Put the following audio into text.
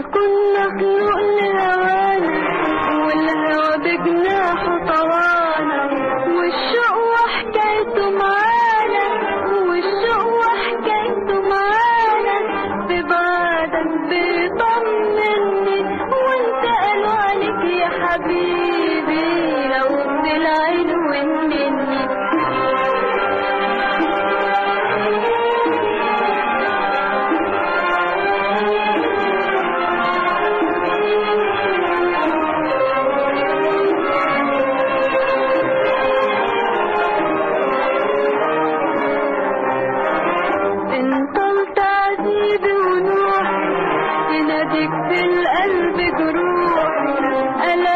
كنا خلق لهوانا والهوى بجناحه طوانا والشوق وحكايته معانا والشوق وحكايته معانا ببعدك بيطمني وانت قالوا عليك يا حبيبي لو بالعين ومني انطلت عذيبي ونوح تناديك في القلب جروح انا